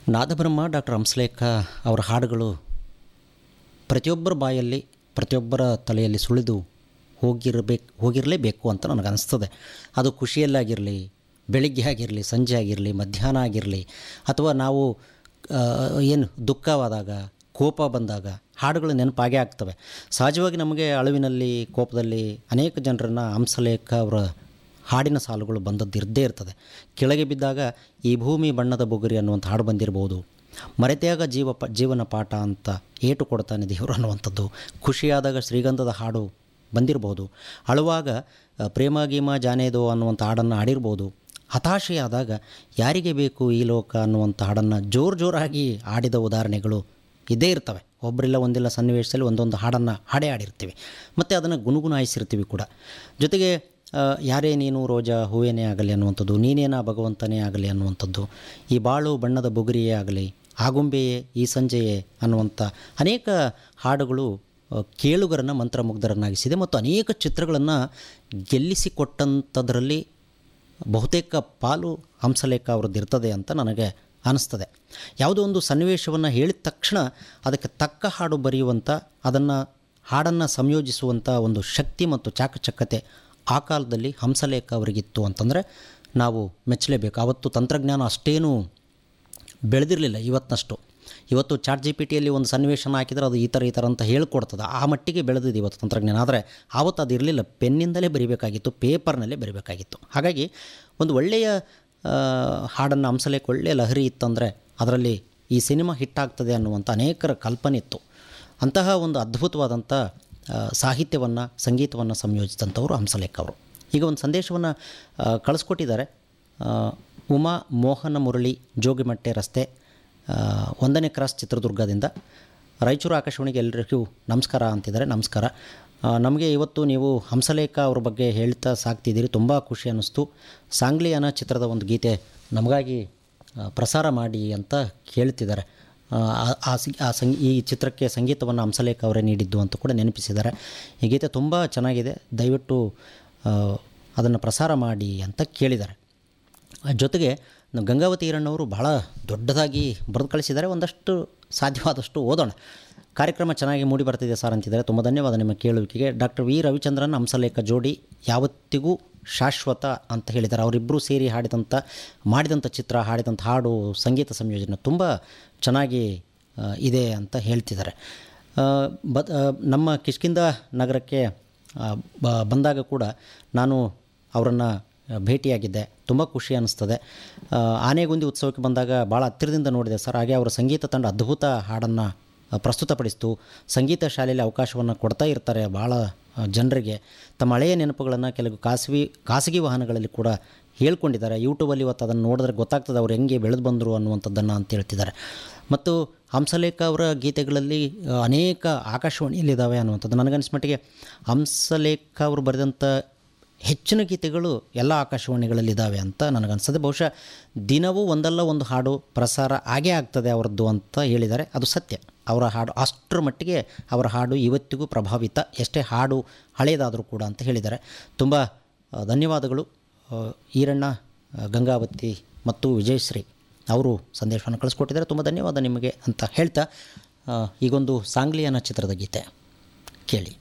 ನಾದಬ್ರಹ್ಮ doctor Hamsalekha ಅವರ ಹಾಡುಗಳು ಪ್ರತಿಯೊಬ್ಬರ ಬಾಯಲ್ಲಿ ಪ್ರತಿಯೊಬ್ಬರ ತಲೆಯಲ್ಲಿ ಸುಳಿದು ಹೋಗಿರಬೇಕು ಹೋಗಿರಲೇಬೇಕು ಅಂತ ನನಗೆ ಅನಿಸ್ತದೆ ಅದು ಖುಷಿಯಲ್ಲಾಗಿರಲಿ ಬೆಳಿಗ್ಗೆ ಆಗಿರಲಿ ಸಂಜೆ ಆಗಿರಲಿ ಮಧ್ಯಾಹ್ನ ಆಗಿರಲಿ ಅಥವಾ ನಾವು ಏನು ದುಃಖವಾದಾಗ ಕೋಪ ಬಂದಾಗ ಹಾಡುಗಳು ನೆನಪಾಗೇ ಆಗ್ತವೆ ಸಹಜವಾಗಿ ನಮಗೆ ಅಳುವಿನಲ್ಲಿ ಕೋಪದಲ್ಲಿ ಅನೇಕ ಜನರನ್ನು ಹಂಸಲೇಖ ಅವರ ಹಾಡಿನ ಸಾಲುಗಳು ಬಂದದ್ದು ಇದ್ದೇ ಇರ್ತದೆ ಕೆಳಗೆ ಬಿದ್ದಾಗ ಈ ಭೂಮಿ ಬಣ್ಣದ ಬುಗುರಿ ಅನ್ನುವಂಥ ಹಾಡು ಬಂದಿರ್ಬೋದು ಮರೆತೆಯಾಗ ಜೀವ ಪ ಜೀವನ ಪಾಠ ಅಂತ ಏಟು ಕೊಡ್ತಾನೆ ದೇವರು ಅನ್ನುವಂಥದ್ದು ಖುಷಿಯಾದಾಗ ಶ್ರೀಗಂಧದ ಹಾಡು ಬಂದಿರಬಹುದು ಅಳುವಾಗ ಅ, ಪ್ರೇಮ ಗೀಮ ಜಾನೇದೋ ಅನ್ನುವಂಥ ಹಾಡನ್ನು ಹಾಡಿರ್ಬೋದು ಹತಾಶೆಯಾದಾಗ ಯಾರಿಗೆ ಬೇಕು ಈ ಲೋಕ ಅನ್ನುವಂಥ ಹಾಡನ್ನು ಜೋರು ಜೋರಾಗಿ ಆಡಿದ ಉದಾಹರಣೆಗಳು ಇದ್ದೇ ಇರ್ತವೆ ಒಬ್ಬರಿಲ್ಲ ಒಂದಿಲ್ಲ ಸನ್ನಿವೇಶದಲ್ಲಿ ಒಂದೊಂದು ಹಾಡನ್ನು ಹಾಡೇ ಆಡಿರ್ತೀವಿ ಮತ್ತು ಅದನ್ನು ಗುನುಗುನಾಯಿಸಿರ್ತೀವಿ ಕೂಡ ಜೊತೆಗೆ ಆ, ಯಾರೇ ನೀನು ರೋಜಾ ಹೂವೇನೇ ಆಗಲಿ ಅನ್ನುವಂಥದ್ದು ನೀನೇನ ಭಗವಂತನೇ ಆಗಲಿ ಅನ್ನುವಂಥದ್ದು ಈ ಬಾಳು ಬಣ್ಣದ ಬುಗುರಿಯೇ ಆಗಲಿ ಆಗುಂಬೆಯೇ ಈ ಸಂಜೆಯೇ ಅನ್ನುವಂಥ ಅನೇಕ ಹಾಡುಗಳು ಆ, ಕೇಳುಗರನ್ನು ಮಂತ್ರಮುಗ್ಧರನ್ನಾಗಿಸಿದೆ ಮತ್ತು ಅನೇಕ ಚಿತ್ರಗಳನ್ನು ಗೆಲ್ಲಿಸಿಕೊಟ್ಟಂಥದ್ರಲ್ಲಿ ಬಹುತೇಕ ಪಾಲು ಹಂಸಲೇಖ ಅವ್ರದ್ದು ಇರ್ತದೆ ಅಂತ ನನಗೆ ಅನಿಸ್ತದೆ ಯಾವುದೋ ಒಂದು ಸನ್ನಿವೇಶವನ್ನು ಹೇಳಿದ ತಕ್ಷಣ ಅದಕ್ಕೆ ತಕ್ಕ ಹಾಡು ಬರೆಯುವಂಥ ಅದನ್ನು ಹಾಡನ್ನು ಸಂಯೋಜಿಸುವಂಥ ಒಂದು ಶಕ್ತಿ ಮತ್ತು ಚಾಕಚಕ್ಯತೆ ಆ ಕಾಲದಲ್ಲಿ ಹಂಸಲೇಖ ಅವರಿಗಿತ್ತು ಅಂತಂದರೆ ನಾವು ಮೆಚ್ಚಲೇಬೇಕು ಆವತ್ತು ತಂತ್ರಜ್ಞಾನ ಅಷ್ಟೇನೂ ಬೆಳೆದಿರಲಿಲ್ಲ ಇವತ್ತಿನಷ್ಟು ಇವತ್ತು ಚಾಟ್ ಜಿ ಪಿ ಟಿಯಲ್ಲಿ ಒಂದು ಸನ್ನಿವೇಶನ ಹಾಕಿದರೆ ಅದು ಈ ಥರ ಈ ಥರ ಅಂತ ಹೇಳ್ಕೊಡ್ತದೆ ಆ ಮಟ್ಟಿಗೆ ಬೆಳೆದಿದೆ ಇವತ್ತು ತಂತ್ರಜ್ಞಾನ ಆದರೆ ಆವತ್ತು ಅದು ಇರಲಿಲ್ಲ ಪೆನ್ನಿಂದಲೇ ಬರಿಬೇಕಾಗಿತ್ತು ಪೇಪರ್ನಲ್ಲೇ ಬರಿಬೇಕಾಗಿತ್ತು ಹಾಗಾಗಿ ಒಂದು ಒಳ್ಳೆಯ ಹಾಡನ್ನು ಹಂಸಲೇಖ ಒಳ್ಳೆಯ ಲಹರಿ ಇತ್ತಂದರೆ ಅದರಲ್ಲಿ ಈ ಸಿನಿಮಾ ಹಿಟ್ಟಾಗ್ತದೆ ಅನ್ನುವಂಥ ಅನೇಕರ ಕಲ್ಪನೆ ಇತ್ತು ಅಂತಹ ಒಂದು ಅದ್ಭುತವಾದಂಥ ಸಾಹಿತ್ಯವನ್ನು ಸಂಗೀತವನ್ನು ಸಂಯೋಜಿಸಿದಂಥವರು ಹಂಸಲೇಖ ಅವರು ಈಗ ಒಂದು ಸಂದೇಶವನ್ನು ಕಳಿಸ್ಕೊಟ್ಟಿದ್ದಾರೆ ಆ, ಉಮಾ ಮೋಹನ ಮುರಳಿ ಜೋಗಿಮಟ್ಟೆ ರಸ್ತೆ ಆ, ಒಂದನೇ ಕ್ರಾಸ್ ಚಿತ್ರದುರ್ಗದಿಂದ ರಾಯಚೂರು ಆಕಾಶವಾಣಿಗೆ ಎಲ್ಲರಿಗೂ ನಮಸ್ಕಾರ ಅಂತಿದ್ದಾರೆ ನಮಸ್ಕಾರ ಆ, ನಮಗೆ ಇವತ್ತು ನೀವು ಹಂಸಲೇಖ ಅವ್ರ ಬಗ್ಗೆ ಹೇಳ್ತಾ ಸಾಕ್ತಿದ್ದೀರಿ ತುಂಬ ಖುಷಿ ಅನ್ನಿಸ್ತು ಸಾಂಗ್ಲಿಯಾನ ಚಿತ್ರದ ಒಂದು ಗೀತೆ ನಮಗಾಗಿ ಆ, ಪ್ರಸಾರ ಮಾಡಿ ಅಂತ ಕೇಳ್ತಿದ್ದಾರೆ ಆ, ಆ- ಆ ಸಿ- ಆ ಸಂಗ್ ಈ ಚಿತ್ರಕ್ಕೆ ಸಂಗೀತವನ್ನು ಹಂಸಲೇಖ ಅವರೇ ನೀಡಿದ್ದು ಅಂತ ಕೂಡ ನೆನಪಿಸಿದ್ದಾರೆ ಈ ಗೀತೆ ತುಂಬ ಚೆನ್ನಾಗಿದೆ ದಯವಿಟ್ಟು ಅದನ್ನು ಪ್ರಸಾರ ಮಾಡಿ ಅಂತ ಕೇಳಿದ್ದಾರೆ ಆ ಜೊತೆಗೆ ನಮ್ಮ ಗಂಗಾವತಿ ಈರಣ್ಣವರು ಬಹಳ ದೊಡ್ಡದಾಗಿ ಬರೆದು ಕಳಿಸಿದ್ದಾರೆ ಒಂದಷ್ಟು ಸಾಧ್ಯವಾದಷ್ಟು ಓದೋಣ ಕಾರ್ಯಕ್ರಮ ಚೆನ್ನಾಗಿ ಮೂಡಿ ಬರ್ತಿದೆ ಸರ್ ಅಂತಿದ್ದಾರೆ ತುಂಬ ಧನ್ಯವಾದ ನಿಮ್ಮ ಕೇಳುವಿಕೆಗೆ ಡಾಕ್ಟರ್ ವಿ ರವಿಚಂದ್ರನ್ ಹಂಸಲೇಖ ಜೋಡಿ ಯಾವತ್ತಿಗೂ ಶಾಶ್ವತ ಅಂತ ಹೇಳಿದ್ದಾರೆ ಅವರಿಬ್ಬರು ಸೇರಿ ಹಾಡಿದಂಥ ಮಾಡಿದಂಥ ಚಿತ್ರ ಹಾಡಿದಂಥ ಹಾಡು ಸಂಗೀತ ಸಂಯೋಜನೆ ತುಂಬ ಚೆನ್ನಾಗಿ ಆ, ಇದೆ ಅಂತ ಹೇಳ್ತಿದ್ದಾರೆ ಆ, ಬ ಆ, ನಮ್ಮ ಕಿಷ್ಕಿಂದ ನಗರಕ್ಕೆ ಆ, ಬ- ಬಂದಾಗ ಕೂಡ ನಾನು ಅವರನ್ನು ಭೇಟಿಯಾಗಿದ್ದೆ ತುಂಬ ಖುಷಿ ಅನ್ನಿಸ್ತದೆ ಆ, ಆನೆಗುಂದಿ ಉತ್ಸವಕ್ಕೆ ಬಂದಾಗ ಭಾಳ ಹತ್ತಿರದಿಂದ ನೋಡಿದೆ ಸರ್ ಹಾಗೆ ಅವರ ಸಂಗೀತ ತಂಡ ಅದ್ಭುತ ಹಾಡನ್ನು ಪ್ರಸ್ತುತಪಡಿಸಿತು ಸಂಗೀತ ಶಾಲೆಯಲ್ಲಿ ಅವಕಾಶವನ್ನು ಕೊಡ್ತಾ ಇರ್ತಾರೆ ಭಾಳ ಆ, ಜನರಿಗೆ ತಮ್ಮ ಹಳೆಯ ನೆನಪುಗಳನ್ನು ಕೆಲವು ಖಾಸಗಿ ಖಾಸಗಿ ವಾಹನಗಳಲ್ಲಿ ಕೂಡ ಹೇಳ್ಕೊಂಡಿದ್ದಾರೆ ಯೂಟ್ಯೂಬಲ್ಲಿ ಇವತ್ತು ಅದನ್ನು ನೋಡಿದ್ರೆ ಗೊತ್ತಾಗ್ತದೆ ಅವ್ರು ಹೆಂಗೆ ಬೆಳೆದು ಬಂದರು ಅನ್ನುವಂಥದ್ದನ್ನು ಅಂತ ಹೇಳ್ತಿದ್ದಾರೆ ಮತ್ತು ಹಂಸಲೇಖ ಅವರ ಗೀತೆಗಳಲ್ಲಿ ಆ, ಅನೇಕ ಆಕಾಶವಾಣಿಯಲ್ಲಿದ್ದಾವೆ ಅನ್ನುವಂಥದ್ದು ನನಗನ್ನಿಸ್ ಮಟ್ಟಿಗೆ ಹಂಸಲೇಖ ಅವರು ಬರೆದಂಥ ಹೆಚ್ಚಿನ ಗೀತೆಗಳು ಎಲ್ಲ ಆಕಾಶವಾಣಿಗಳಲ್ಲಿದ್ದಾವೆ ಅಂತ ನನಗನ್ಸುತ್ತೆ ಬಹುಶಃ ದಿನವೂ ಒಂದಲ್ಲ ಒಂದು ಹಾಡು ಪ್ರಸಾರ ಆಗೇ ಆಗ್ತದೆ ಅವರದ್ದು ಅಂತ ಹೇಳಿದ್ದಾರೆ ಅದು ಸತ್ಯ ಅವರ ಹಾಡು ಅಷ್ಟರ ಮಟ್ಟಿಗೆ ಅವರ ಹಾಡು ಇವತ್ತಿಗೂ ಪ್ರಭಾವಿತ ಎಷ್ಟೇ ಹಾಡು ಹಳೆಯದಾದರೂ ಕೂಡ ಅಂತ ಹೇಳಿದ್ದಾರೆ ತುಂಬ ಆ, ಧನ್ಯವಾದಗಳು ಆ, ಈರಣ್ಣ ಆ, ಗಂಗಾವತಿ ಮತ್ತು ವಿಜಯಶ್ರೀ ಅವರು ಸಂದೇಶವನ್ನು ಕಳಿಸ್ಕೊಟ್ಟಿದ್ದಾರೆ ತುಂಬ ಧನ್ಯವಾದ ನಿಮಗೆ ಅಂತ ಹೇಳ್ತಾ ಆ, ಈಗೊಂದು ಸಾಂಗ್ಲಿಯನ ಚಿತ್ರದ ಗೀತೆ ಕೇಳಿ